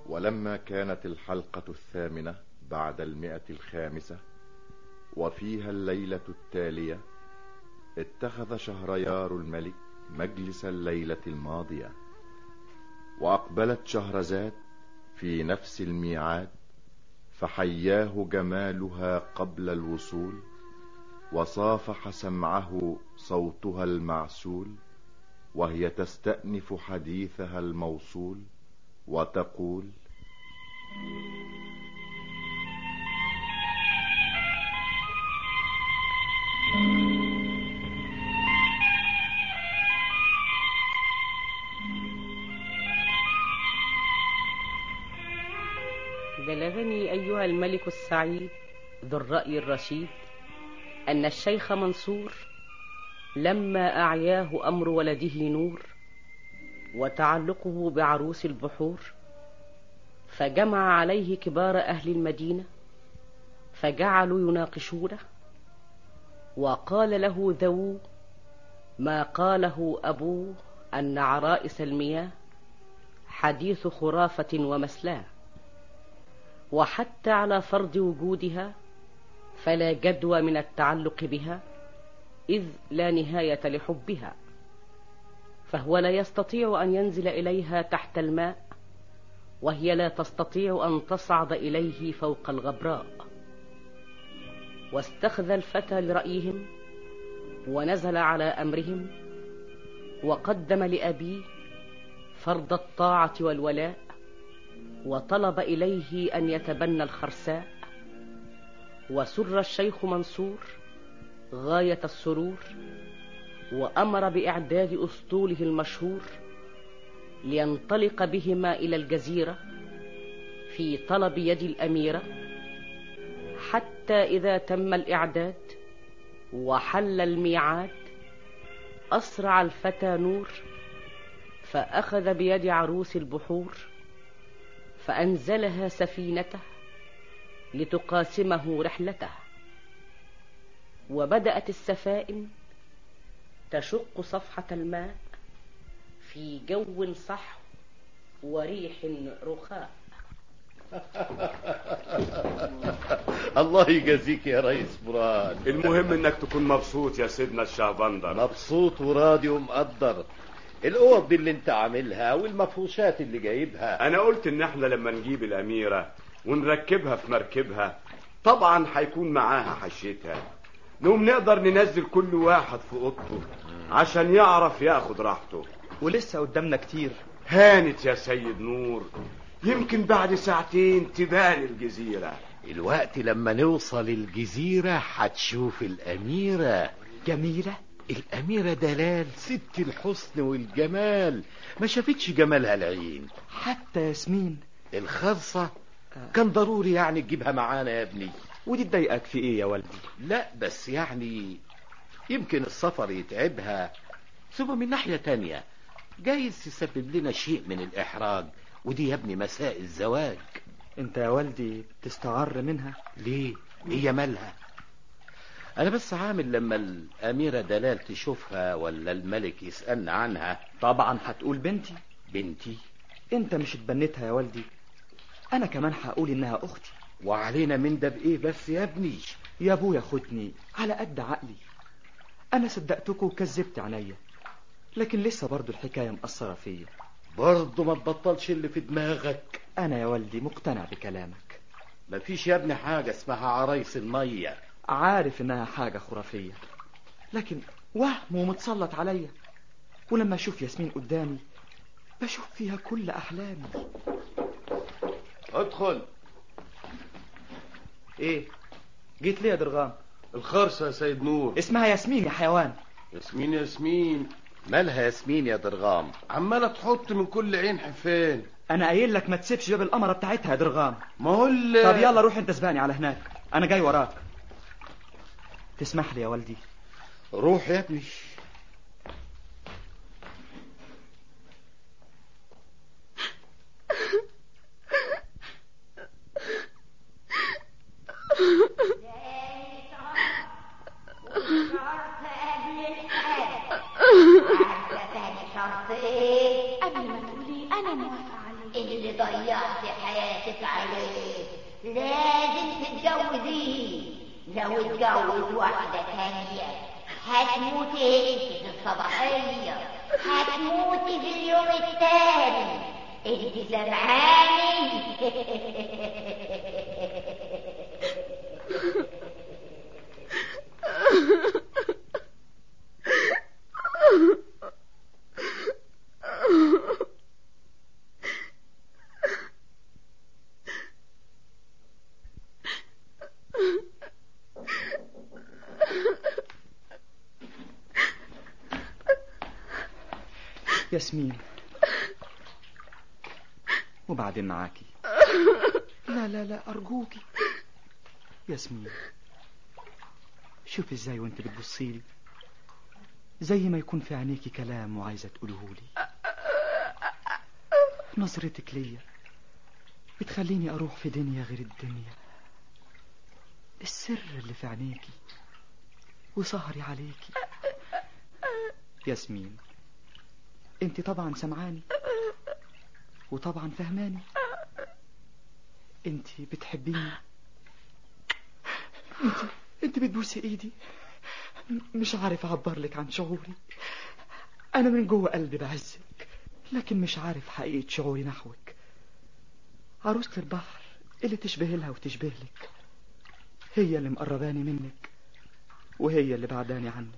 ولما كانت الحلقة الثامنة بعد المئة الخامسة وفيها الليلة التالية اتخذ شهريار الملك مجلس الليلة الماضية وأقبلت شهرزاد في نفس الميعاد فحياه جمالها قبل الوصول وصافح سمعه صوتها المعسول وهي تستأنف حديثها الموصول وتقول بلغني أيها الملك السعيد ذو الرأي الرشيد أن الشيخ منصور لما أعياه أمر ولده نور وتعلقه بعروس البحور فجمع عليه كبار أهل المدينة فجعلوا يناقشونه وقال له ذو ما قاله أبوه أن عرائس المياه حديث خرافة ومسلاه وحتى على فرض وجودها فلا جدوى من التعلق بها إذ لا نهاية لحبها فهو لا يستطيع أن ينزل إليها تحت الماء وهي لا تستطيع أن تصعد إليه فوق الغبراء واستخذ الفتى لرأيهم ونزل على أمرهم وقدم لأبيه فرض الطاعة والولاء وطلب إليه أن يتبنى الخرساء وسر الشيخ منصور غاية السرور وأمر بإعداد أسطوله المشهور لينطلق بهما إلى الجزيرة في طلب يد الأميرة حتى إذا تم الإعداد وحل الميعاد أسرع الفتى نور فأخذ بيد عروس البحور فأنزلها سفينته لتقاسمه رحلته وبدأت السفائن تشق صفحة الماء في جو صحو وريح رخاء الله يجازيك يا ريس مراد المهم انك تكون مبسوط يا سيدنا الشهبندر مبسوط وراضي ومقدر الاوض دي اللي انت عاملها والمفروشات اللي جايبها انا قلت ان احنا لما نجيب الاميرة ونركبها في مركبها طبعا هيكون معاها حشيتها نقوم نقدر ننزل كل واحد في اوضته عشان يعرف ياخد راحته ولسه قدامنا كتير هانت يا سيد نور يمكن بعد ساعتين تبان الجزيرة الوقت لما نوصل الجزيرة هتشوف الأميرة جميلة الأميرة دلال ست الحسن والجمال ما شافتش جمالها العين حتى ياسمين الخاصة كان ضروري يعني تجيبها معانا يا ابني ودي تضايقك في ايه يا والدي لا بس يعني يمكن السفر يتعبها ثم من ناحية تانية جايز تسبب لنا شيء من الإحراج ودي يا ابني مساء الزواج انت يا والدي تستعر منها ليه هي مالها انا بس عامل لما الاميرة دلال تشوفها ولا الملك يسألنا عنها طبعا هتقول بنتي بنتي انت مش اتبنيتها يا والدي انا كمان هقول انها اختي وعلينا من ده بايه بس يا ابني يا ابويا خدني على قد عقلي انا صدقتكم وكذبت عينيا لكن لسه برضو الحكاية مأثرة فيا برضه ما تبطلش اللي في دماغك انا يا والدي مقتنع بكلامك مفيش يا ابني حاجة اسمها عرايس المية عارف انها حاجة خرافية لكن وهم ومتسلط عليا ولما اشوف ياسمين قدامي بشوف فيها كل احلامي ادخل ايه جيت ليه يا درغام الخرصة يا سيد نور اسمها ياسمين يا حيوان ياسمين ياسمين مالها ياسمين يا درغام عمالة تحط من كل عين حفان انا قايل لك ما تسيبش باب القمره بتاعتها يا درغام ما هو ال- طب يلا روح انت سبقني على هناك انا جاي وراك تسمح لي يا والدي روح يا ابني قبل ما تقولي انا موافقه عليه اللي ضيعت حياتك عليه لازم تتجوزيه لو اتجوز واحدة تانية هتموتي انت في الصباحية هتموتي في اليوم التاني انت سامعاني ياسمين وبعدين معاكي لا لا لا أرجوكي ياسمين شوف ازاي وانت بتبصيلي زي ما يكون في عينيكي كلام وعايزة تقولهولي نظرتك ليا بتخليني أروح في دنيا غير الدنيا السر اللي في عينيكي وسهري عليكي ياسمين انت طبعا سمعاني وطبعا فهماني انت بتحبيني انت انت بتبوسي ايدي م- مش عارف اعبر لك عن شعوري انا من جوه قلبي بعزك لكن مش عارف حقيقة شعوري نحوك عروسة البحر اللي تشبه لها وتشبه لك هي اللي مقرباني منك وهي اللي بعداني عنك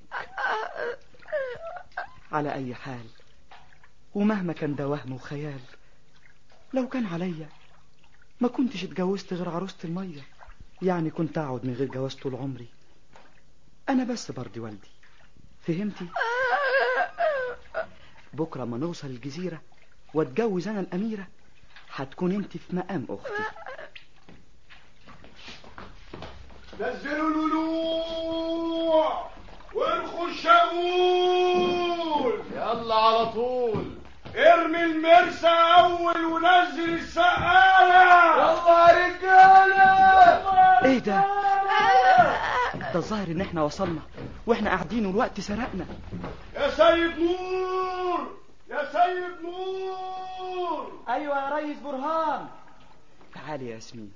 على اي حال ومهما كان ده وهم وخيال لو كان عليا ما كنتش اتجوزت غير عروسة المية يعني كنت اقعد من غير جواز طول عمري انا بس برضي والدي فهمتي بكرة ما نوصل الجزيرة واتجوز انا الاميرة هتكون انت في مقام اختي نزلوا الولوع وارخوا الشاغول يلا على طول ارمي المرسى اول ونزل السقالة يلا يا رجالة ايه ده ده الظاهر ان احنا وصلنا واحنا قاعدين والوقت سرقنا يا سيد نور يا سيد نور ايوه يا ريس برهان تعالي يا ياسمين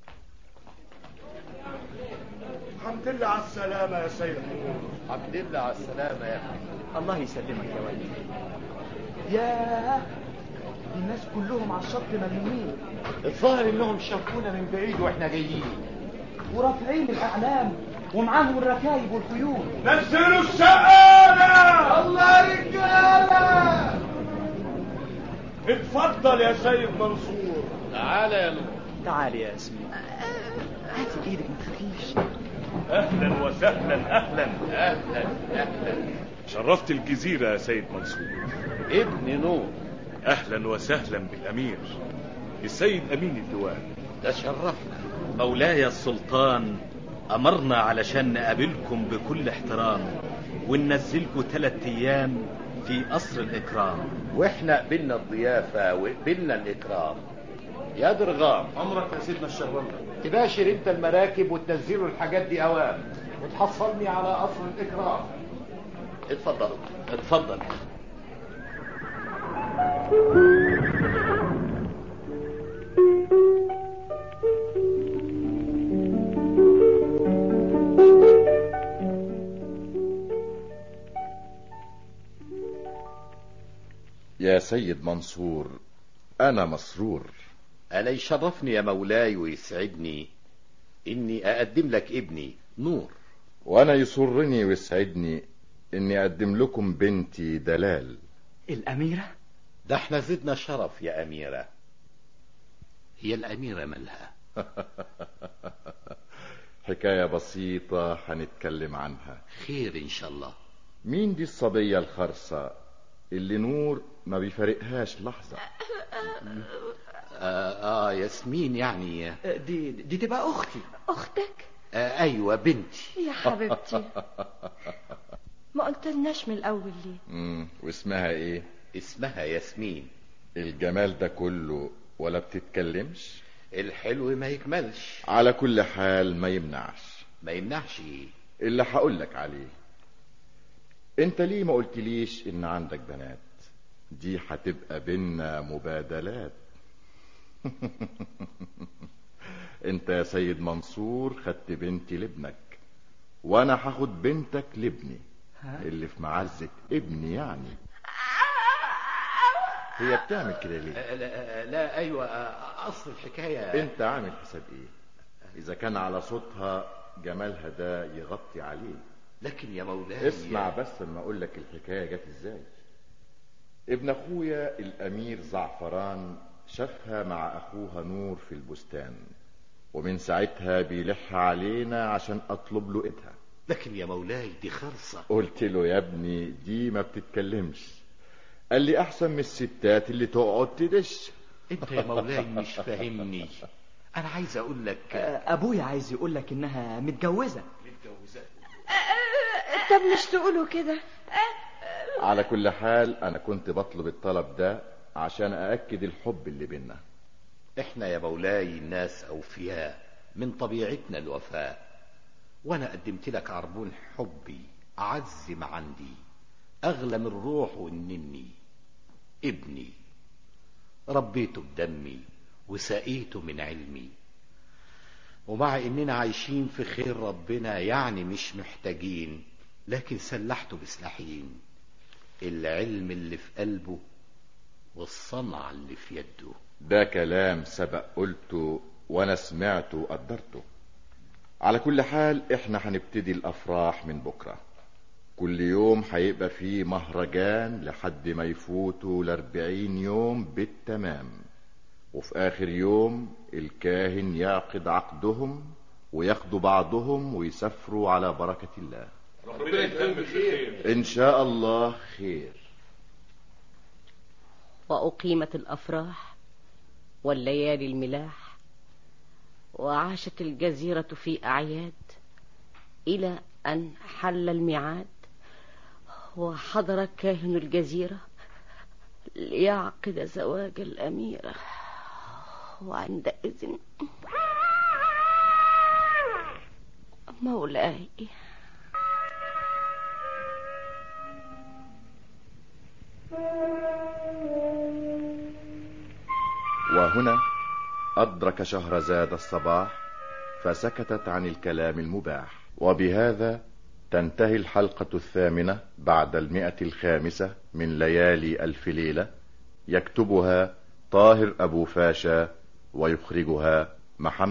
الحمد لله على السلامة يا سيد نور الحمد لله على السلامة يا أخي الله يسلمك يا ولدي ياه الناس كلهم على الشط ملمومين الظاهر انهم شافونا من بعيد واحنا جايين ورافعين الاعلام ومعاهم الركايب والخيول نزلوا السقالة يلا يا رجالة اتفضل يا سيد منصور تعالى يا نور تعالي يا ياسمين هاتي ايدك ما تخافيش اهلا وسهلا اهلا اهلا اهلا شرفت الجزيرة يا سيد منصور ابن نور اهلا وسهلا بالامير السيد امين اللواء تشرفنا مولاي السلطان أمرنا علشان نقابلكم بكل احترام وننزلكم ثلاث أيام في قصر الإكرام واحنا قبلنا الضيافة وقبلنا الإكرام يا درغام عمرك يا سيدنا الشهوان تباشر انت المراكب وتنزلوا الحاجات دي اوام وتحصلني على قصر الإكرام اتفضلوا اتفضل يا سيد منصور أنا مسرور أنا يشرفني يا مولاي ويسعدني إني أقدم لك ابني نور وأنا يسرني ويسعدني إني أقدم لكم بنتي دلال الاميرة ده احنا زدنا شرف يا أميرة هي الأميرة مالها حكاية بسيطة هنتكلم عنها خير إن شاء الله مين دي الصبية الخرصة اللي نور ما بيفارقهاش لحظة آه, آه ياسمين يعني آه دي دي تبقى اختي أختك أيوة بنتي يا حبيبتي ما قلتلناش من الأول ليه مم. واسمها ايه اسمها ياسمين الجمال ده كله ولا بتتكلمش الحلو ما يكملش على كل حال ما يمنعش ما يمنعش إيه اللي هقولك عليه انت ليه ما قلتليش ان عندك بنات دي هتبقى بينا مبادلات انت يا سيد منصور خدت بنتي لابنك وانا هاخد بنتك لابني ها؟ اللي في معزة ابني يعني هي بتعمل كده ليه آه، لا, آه، لا ايوه آه، اصل الحكايه انت عامل حساب ايه اذا كان على صوتها جمالها ده يغطي عليه لكن يا مولاي اسمع بس لما اقول لك الحكايه جت ازاي ابن اخويا الامير زعفران شافها مع اخوها نور في البستان ومن ساعتها بيلح علينا عشان اطلب له ايدها لكن يا مولاي دي خرصه قلت له يا ابني دي ما بتتكلمش قال لي احسن من الستات اللي تقعد تدش انت يا مولاي مش فاهمني انا عايز اقول لك آه، ابويا عايز يقول لك انها متجوزه طب مش تقولوا كده على كل حال انا كنت بطلب الطلب ده عشان ااكد الحب اللي بينا احنا يا مولاي ناس اوفياء من طبيعتنا الوفاء وانا قدمت لك عربون حبي اعز ما عندي اغلى من روح والنني ابني ربيته بدمي وسقيته من علمي ومع اننا عايشين في خير ربنا يعني مش محتاجين لكن سلحته بسلاحين العلم اللي في قلبه والصنعة اللي في يده ده كلام سبق قلته وانا سمعته وقدرته على كل حال احنا هنبتدي الافراح من بكرة كل يوم هيبقى فيه مهرجان لحد ما يفوتوا الاربعين يوم بالتمام وفي اخر يوم الكاهن يعقد عقدهم وياخدوا بعضهم ويسافروا على بركة الله ربنا يتم بخير ان شاء الله خير وأقيمت الأفراح والليالي الملاح وعاشت الجزيرة في أعياد إلى أن حل الميعاد وحضر كاهن الجزيرة ليعقد زواج الأميرة وعندئذ مولاي وهنا أدرك شهرزاد الصباح فسكتت عن الكلام المباح وبهذا تنتهي الحلقة الثامنة بعد المئة الخامسة من ليالي ألف ليلة يكتبها طاهر أبو فاشا ويخرجها محمد